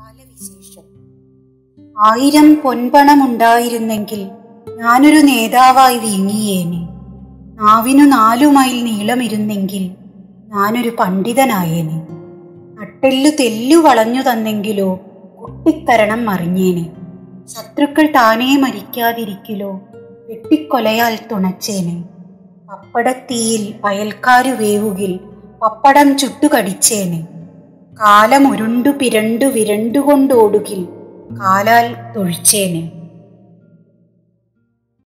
കാലവിശേഷം ആയിരം പൊൻപണമുണ്ടായിരുന്നെങ്കിൽ ഞാനൊരു നേതാവായി വീങ്ങിയേനെ നാവിനു നാലു മൈൽ നീളമിരുന്നെങ്കിൽ ഞാനൊരു പണ്ഡിതനായേനെ നട്ടെല്ലു തെല്ലു വളഞ്ഞു തന്നെങ്കിലോ കുട്ടിക്കരണം മറിഞ്ഞേനെ ശത്രുക്കൾ താനേ മരിക്കാതിരിക്കിലോ വെട്ടിക്കൊലയാൽ തുണച്ചേനെ പപ്പടത്തീയിൽ അയൽക്കാരു വേവുകിൽ പപ്പടം ചുട്ടുകടിച്ചേനെ കാലം ഉരുണ്ടു പിരണ്ടു വിരണ്ടുകൊണ്ടോടുകിൽ കാലാൽ തൊഴിച്ചേനെ